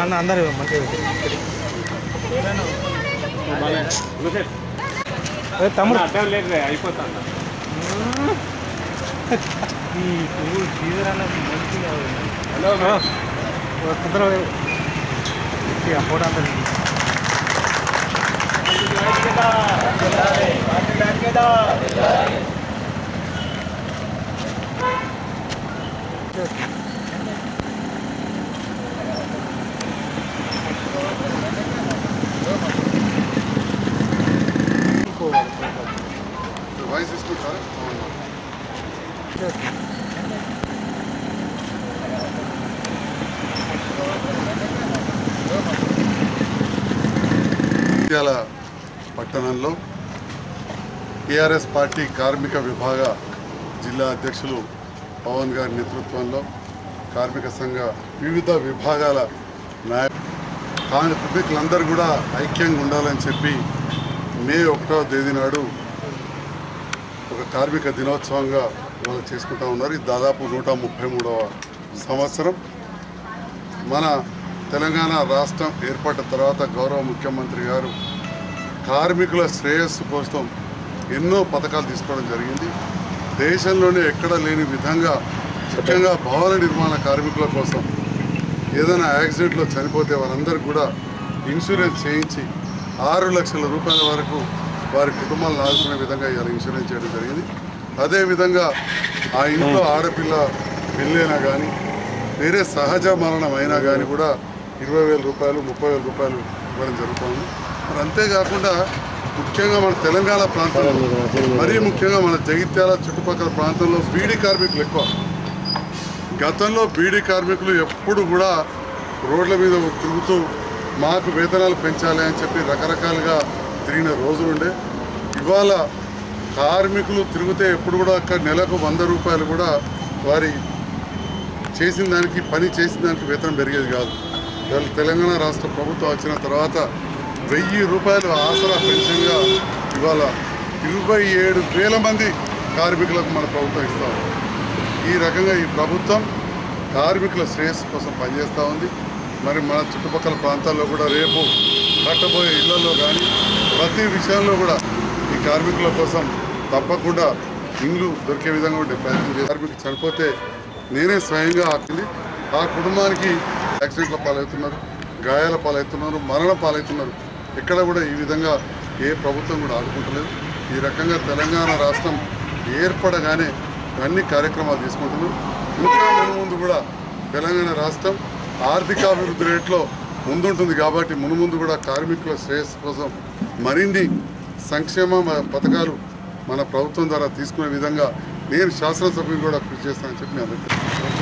అన్న అందరు మంచిగా ఏ తమ్ముడు అడ్డం లేదు అయిపోతాను ఈ పువ్వు సీజన్ అన్నది మంచిగా హలో కుదర ఫోటో అంతా వాయిస్ తీసుకుంటారా ఇటీవల పట్టణంలో టీఆర్ఎస్ పార్టీ కార్మిక విభాగ జిల్లా అధ్యక్షులు పవన్ గారి నేతృత్వంలో కార్మిక సంఘ వివిధ విభాగాల నాయ కార్మికులందరూ కూడా ఐక్యంగా ఉండాలని చెప్పి మే ఒకటో తేదీ నాడు ఒక కార్మిక దినోత్సవంగా వాళ్ళు చేసుకుంటా ఉన్నారు ఇది దాదాపు నూట ముప్పై మూడవ సంవత్సరం మన తెలంగాణ రాష్ట్రం ఏర్పడిన తర్వాత గౌరవ ముఖ్యమంత్రి గారు కార్మికుల శ్రేయస్సు కోసం ఎన్నో పథకాలు తీసుకోవడం జరిగింది దేశంలోనే ఎక్కడ లేని విధంగా ముఖ్యంగా భవన నిర్మాణ కార్మికుల కోసం ఏదైనా యాక్సిడెంట్లో చనిపోతే వారందరికీ కూడా ఇన్సూరెన్స్ చేయించి ఆరు లక్షల రూపాయల వరకు వారి కుటుంబాలను ఆదుకునే విధంగా ఇవాళ ఇన్సూరెన్స్ చేయడం జరిగింది అదేవిధంగా ఆ ఇంట్లో ఆడపిల్ల పెళ్ళైనా కానీ వేరే సహజ మరణం అయినా కానీ కూడా ఇరవై వేల రూపాయలు ముప్పై వేల రూపాయలు ఇవ్వడం జరుగుతుంది మరి అంతేకాకుండా ముఖ్యంగా మన తెలంగాణ ప్రాంతంలో మరీ ముఖ్యంగా మన జగిత్యాల చుట్టుపక్కల ప్రాంతంలో బీడీ కార్మికులు ఎక్కువ గతంలో బీడీ కార్మికులు ఎప్పుడు కూడా రోడ్ల మీద తిరుగుతూ మాకు వేతనాలు పెంచాలి అని చెప్పి రకరకాలుగా తిరిగిన రోజులుండే ఇవాళ కార్మికులు తిరిగితే ఎప్పుడు కూడా అక్కడ నెలకు వంద రూపాయలు కూడా వారి చేసిన దానికి పని చేసిన దానికి వేతనం పెరిగేది కాదు ఇవాళ తెలంగాణ రాష్ట్ర ప్రభుత్వం వచ్చిన తర్వాత వెయ్యి రూపాయలు ఆసరా పెన్షన్గా ఇవాళ ఇరవై ఏడు వేల మంది కార్మికులకు మన ప్రభుత్వం ఇస్తా ఉంది ఈ రకంగా ఈ ప్రభుత్వం కార్మికుల శ్రేయస్సు కోసం పనిచేస్తూ ఉంది మరి మన చుట్టుపక్కల ప్రాంతాల్లో కూడా రేపు కట్టబోయే ఇళ్లలో కానీ ప్రతి విషయంలో కూడా ఈ కార్మికుల కోసం తప్పకుండా ఇండ్లు దొరికే విధంగా ఉండే ప్రయత్నం చేసి కార్మికులు చనిపోతే నేనే స్వయంగా ఆపింది ఆ కుటుంబానికి యాక్సిడెంట్ల పాలవుతున్నారు గాయాల పాలవుతున్నారు మరణ పాలవుతున్నారు ఎక్కడ కూడా ఈ విధంగా ఏ ప్రభుత్వం కూడా ఆదుకుంటలేదు ఈ రకంగా తెలంగాణ రాష్ట్రం ఏర్పడగానే అన్ని కార్యక్రమాలు తీసుకుంటున్నారు ఇంకా ముందు ముందు కూడా తెలంగాణ రాష్ట్రం ఆర్థికాభివృద్ధి రేట్లో ముందుంటుంది కాబట్టి మునుముందు కూడా కార్మికుల శ్రేయస్సు కోసం మరిన్ని సంక్షేమ మ- పథకాలు మన ప్రభుత్వం ద్వారా తీసుకునే విధంగా నేను శాసనసభ్యులు కూడా కృషి చేస్తానని చెప్పి నేను అందరికీ